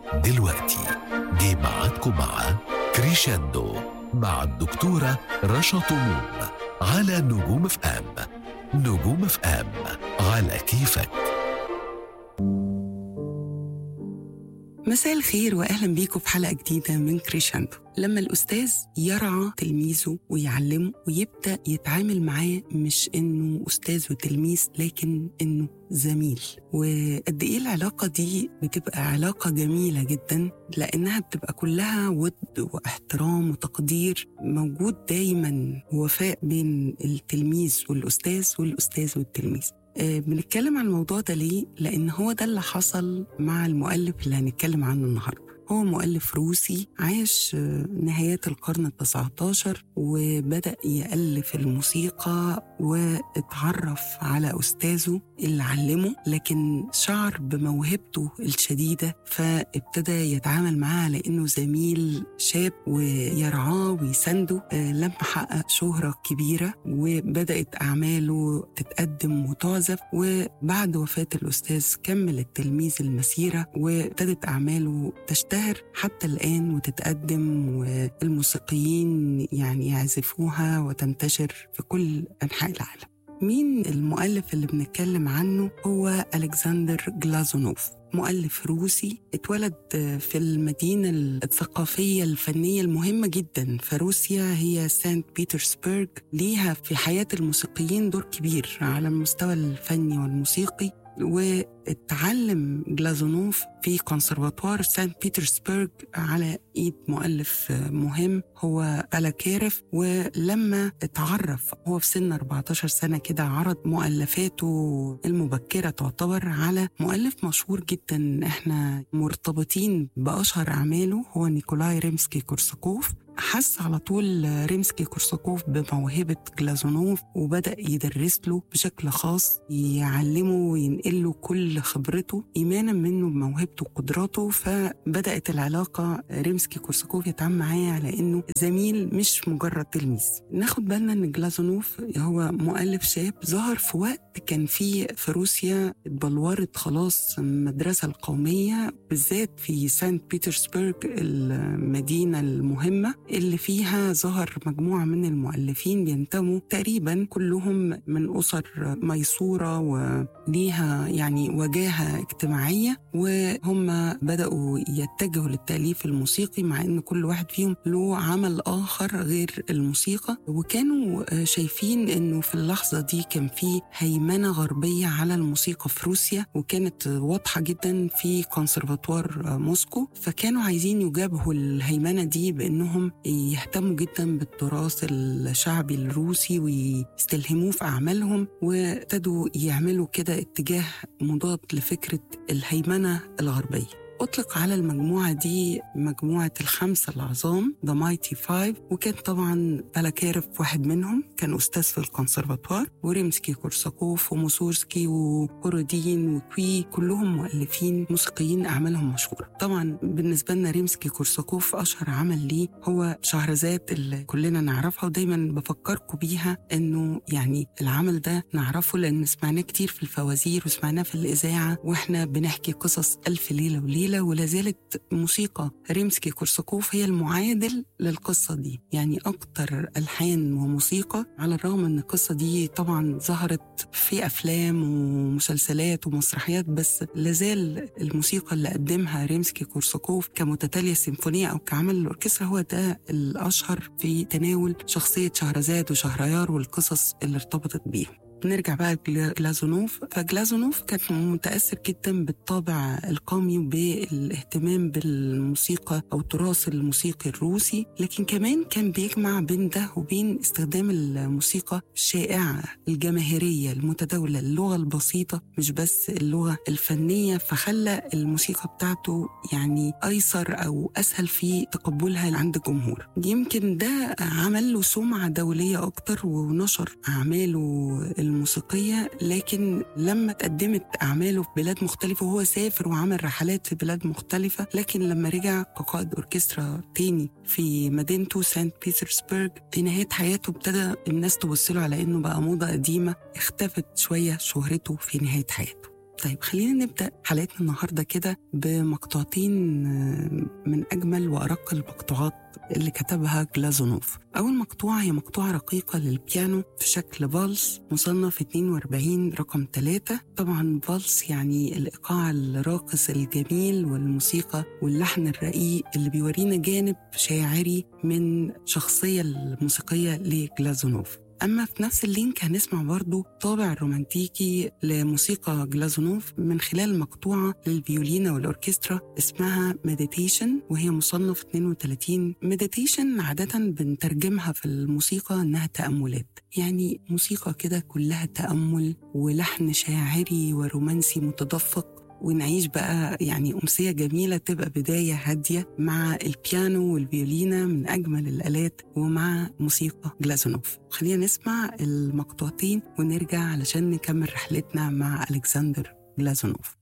دلوقتي جه ميعادكم مع كريشاندو مع الدكتورة رشا طموم على نجوم اف ام نجوم اف ام على كيفك مساء الخير واهلا بيكم في حلقه جديده من كريشاندو لما الاستاذ يرعى تلميذه ويعلمه ويبدا يتعامل معاه مش انه استاذ وتلميذ لكن انه زميل وقد ايه العلاقه دي بتبقى علاقه جميله جدا لانها بتبقى كلها ود واحترام وتقدير موجود دايما وفاء بين التلميذ والاستاذ والاستاذ والتلميذ آه، بنتكلم عن الموضوع ده ليه؟ لأن هو ده اللي حصل مع المؤلف اللي هنتكلم عنه النهارده. هو مؤلف روسي عاش آه، نهايات القرن التسعة عشر وبدأ يألف الموسيقى واتعرف على أستاذه اللي علمه لكن شعر بموهبته الشديدة فابتدى يتعامل معاه على إنه زميل شاب ويرعاه ويسنده آه، لما حقق شهرة كبيرة وبدأت أعماله تتقدم وتعزف وبعد وفاة الأستاذ كمل التلميذ المسيرة وابتدت أعماله تشتهر حتى الآن وتتقدم والموسيقيين يعني يعزفوها وتنتشر في كل أنحاء العالم مين المؤلف اللي بنتكلم عنه هو ألكسندر جلازونوف مؤلف روسي اتولد في المدينة الثقافية الفنية المهمة جدا في روسيا هي سانت بيترسبرغ ليها في حياة الموسيقيين دور كبير على المستوى الفني والموسيقي واتعلم جلازونوف في كونسرفاتوار سانت بيترسبرغ على ايد مؤلف مهم هو بالاكيرف ولما اتعرف هو في سن 14 سنه كده عرض مؤلفاته المبكره تعتبر على مؤلف مشهور جدا احنا مرتبطين باشهر اعماله هو نيكولاي ريمسكي كورساكوف حس على طول ريمسكي كورساكوف بموهبة جلازونوف وبدأ يدرس له بشكل خاص يعلمه وينقل له كل خبرته إيمانا منه بموهبته وقدراته فبدأت العلاقة ريمسكي كورساكوف يتعامل معاه على إنه زميل مش مجرد تلميذ ناخد بالنا إن جلازونوف هو مؤلف شاب ظهر في وقت كان فيه في روسيا اتبلورت خلاص المدرسة القومية بالذات في سانت بيترسبرغ المدينة المهمة اللي فيها ظهر مجموعة من المؤلفين بينتموا تقريبا كلهم من أسر ميسورة وليها يعني وجاهة اجتماعية وهم بدأوا يتجهوا للتأليف الموسيقي مع أن كل واحد فيهم له عمل آخر غير الموسيقى وكانوا شايفين أنه في اللحظة دي كان في هيمنة غربية على الموسيقى في روسيا وكانت واضحة جدا في كونسرفاتوار موسكو فكانوا عايزين يجابهوا الهيمنة دي بأنهم يهتموا جدا بالتراث الشعبي الروسي ويستلهموه في أعمالهم وابتدوا يعملوا كده اتجاه مضاد لفكرة الهيمنة الغربية أطلق على المجموعة دي مجموعة الخمسة العظام ذا مايتي فايف وكان طبعا بالاكيرف واحد منهم كان أستاذ في الكونسرفاتوار وريمسكي كورساكوف وموسورسكي وكورودين وكوي كلهم مؤلفين موسيقيين أعمالهم مشهورة طبعا بالنسبة لنا ريمسكي كورساكوف أشهر عمل ليه هو شهرزاد اللي كلنا نعرفها ودايما بفكركم بيها إنه يعني العمل ده نعرفه لأن سمعناه كتير في الفوازير وسمعناه في الإذاعة وإحنا بنحكي قصص ألف ليلة وليلة ولا زالت موسيقى ريمسكي كورساكوف هي المعادل للقصة دي يعني أكتر ألحان وموسيقى على الرغم أن القصة دي طبعا ظهرت في أفلام ومسلسلات ومسرحيات بس لازال الموسيقى اللي قدمها ريمسكي كورساكوف كمتتالية سيمفونية أو كعمل الأوركسترا هو ده الأشهر في تناول شخصية شهرزاد وشهريار والقصص اللي ارتبطت بيهم نرجع بقى لجلازونوف فجلازونوف كان متأثر جدا بالطابع القومي وبالاهتمام بالموسيقى أو التراث الموسيقي الروسي لكن كمان كان بيجمع بين ده وبين استخدام الموسيقى الشائعة الجماهيرية المتداولة اللغة البسيطة مش بس اللغة الفنية فخلى الموسيقى بتاعته يعني أيسر أو أسهل في تقبلها عند الجمهور يمكن ده عمل له سمعة دولية أكتر ونشر أعماله الموسيقية لكن لما تقدمت أعماله في بلاد مختلفة وهو سافر وعمل رحلات في بلاد مختلفة لكن لما رجع كقائد أوركسترا تاني في مدينته سانت بيترسبرغ في نهاية حياته ابتدى الناس تبص له على إنه بقى موضة قديمة اختفت شوية شهرته في نهاية حياته طيب خلينا نبدأ حلقتنا النهاردة كده بمقطوعتين آه، من أجمل وأرق المقطوعات اللي كتبها جلازونوف أول مقطوعة هي مقطوعة رقيقة للبيانو في شكل فالس مصنف 42 رقم 3 طبعا فالس يعني الإيقاع الراقص الجميل والموسيقى واللحن الرقيق اللي بيورينا جانب شاعري من شخصية الموسيقية لجلازونوف أما في نفس اللينك هنسمع برضو طابع رومانتيكي لموسيقى جلازونوف من خلال مقطوعة للفيولينا والأوركسترا اسمها مديتيشن وهي مصنف 32 مديتيشن عادة بنترجمها في الموسيقى إنها تأملات يعني موسيقى كده كلها تأمل ولحن شاعري ورومانسي متدفق ونعيش بقى يعني أمسية جميلة تبقى بداية هادية مع البيانو والفيولينا من أجمل الآلات ومع موسيقى جلازونوف خلينا نسمع المقطوعتين ونرجع علشان نكمل رحلتنا مع ألكسندر جلازونوف